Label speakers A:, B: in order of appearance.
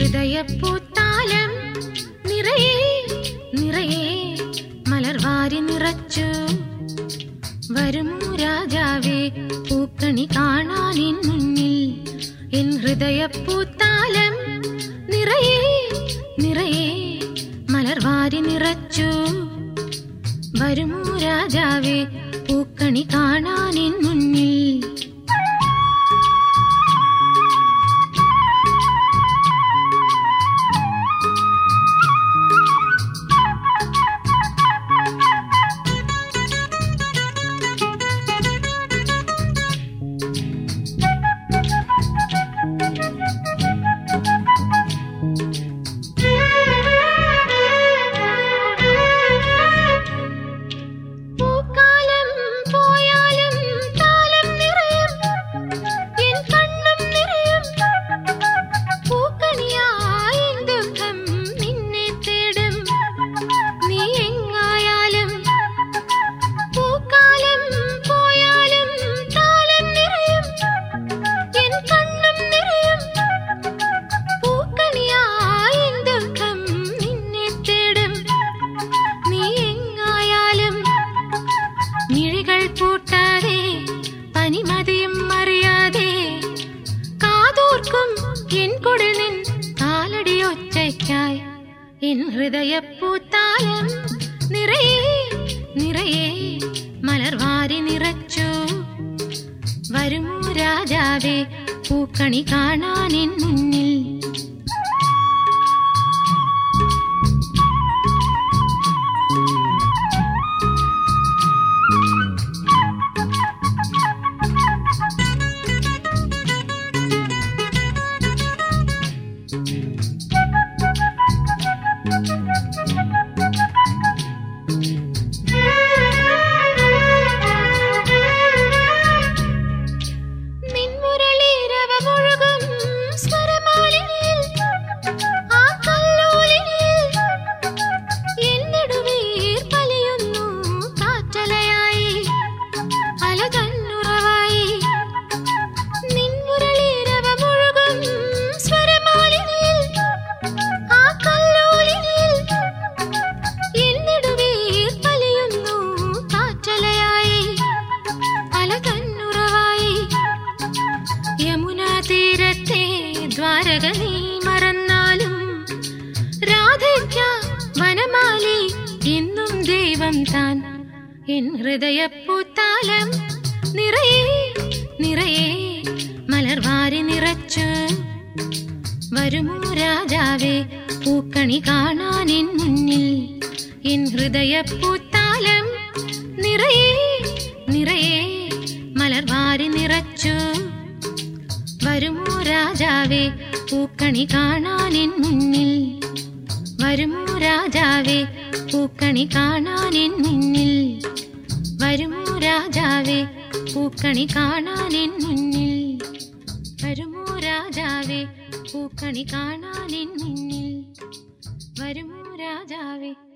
A: ഹൃദയപ്പൂത്താലം നിറയെ നിറയെ മലർവാരി നിറച്ചു വരുമോ രാജാവേ പൂക്കണി കാണാൻ എൻ മുന്നിൽ എൻ ഹൃദയപ്പൂത്താലം നിറയെ നിറയെ മലർവാരി നിറച്ചു വരുമോ രാജാവേ പൂക്കണി കാണാൻ എൻ മുന്നിൽ പൂക്കാലം പോയാലും താലം നിറയും എൻ കണ്ണും നിറയും പൂക്കണിയായി എൻ ദുഃഖം നിന്നെ തേടും നീ എങ്ങായാലും പൂക്കാലം പോയാലും താലം നിറയും എൻ കണ്ണും നിറയും പൂക്കണിയായി എൻ ദുഃഖം നിന്നെ തേടും നീ എങ്ങായാലും മിഴികൾ പൂട്ടാതെ പനിമതിയും അറിയാതെ കാതോർക്കും എൻ കുടിൽ നിൻ കാലടി ഒച്ചയ്ക്കായി എൻ ഹൃദയപ്പൂത്താലം നിറയെ നിറയെ മലർവാരി നിറച്ചു വരുമോ രാജാവേ പൂക്കണി കാണാൻ എൻ മുന്നിൽ നിൻമുരളീരവമൊഴുകും സ്വരമാലിനിയിൽ, ആ കല്ലോലിനിയിൽ എന്നെടുവീർ പലിയുന്നു കാറ്റലയായി, അലതന്നുറവായി. നിൻമുരളീരവമൊഴുകും സ്വരമാലിനിയിൽ, ആ കല്ലോലിനിയിൽ എന്നെടുവീർ പലിയുന്നു കാറ്റലയായി, അലതന്നുറവായി. യമുനാ തീരത്തെ ദ്വാരക നീ മറന്നാലും രാധയ്ക്ക വനമാലി എന്നും ദൈവം താൻ എൻ ഹൃദയപ്പൂത്താലം നിറയെ നിറയെ മലർവാരി നിറച്ചു വരുമോ രാജാവേ പൂക്കണി കാണാൻ എൻ മുന്നിൽ എൻ ഹൃദയപ്പൂത്താലം നിറയെ നിറയെ മലർവാരി നിറച്ചു വരുമോ രാജാവേ പൂക്കണി കാണാൻ എൻ മുന്നിൽ വരുമോ രാജാവേ പൂക്കണി കാണാൻ എൻ മുന്നിൽ വരുമോ രാജാവേ പൂക്കണി കാണാൻ എൻ മുന്നിൽ വരുമോ രാജാവേ പൂക്കണി കാണാൻ എൻ മുന്നിൽ വരുമോ രാജാവേ